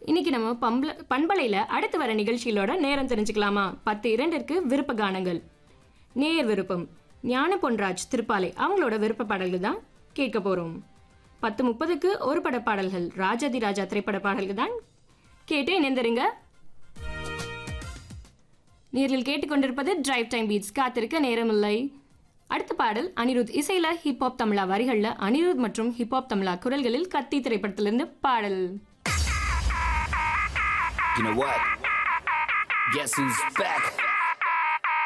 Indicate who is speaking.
Speaker 1: இன்னைக்கு நம்ம பம்பள பண்பலையில் அடுத்து வர நிகழ்ச்சிகளோட நேரம் தெரிஞ்சுக்கலாமா பத்து இரண்டிற்கு விருப்ப கானங்கள் நேயர் விருப்பம் ஞான பொன்ராஜ் திருப்பாலை அவங்களோட விருப்ப பாடல்கள் தான் கேட்க போகிறோம் பத்து முப்பதுக்கு ஒரு பட பாடல்கள் ராஜாதி ராஜா திரைப்பட பாடல்கள் தான் கேட்டு இணைந்திருங்க நேரில் கேட்டுக்கொண்டிருப்பது டிரைவ் டைம் பீட்ஸ் காத்திருக்க நேரமில்லை அடுத்த பாடல் அனிருத் இசையில ஹிப்ஹாப் தமிழா வரிகள்ல அனிருத் மற்றும் ஹிப்ஹாப் தமிழா குரல்களில் கத்தி திரைப்படத்திலிருந்து பாடல்
Speaker 2: You know what? Guess who's back?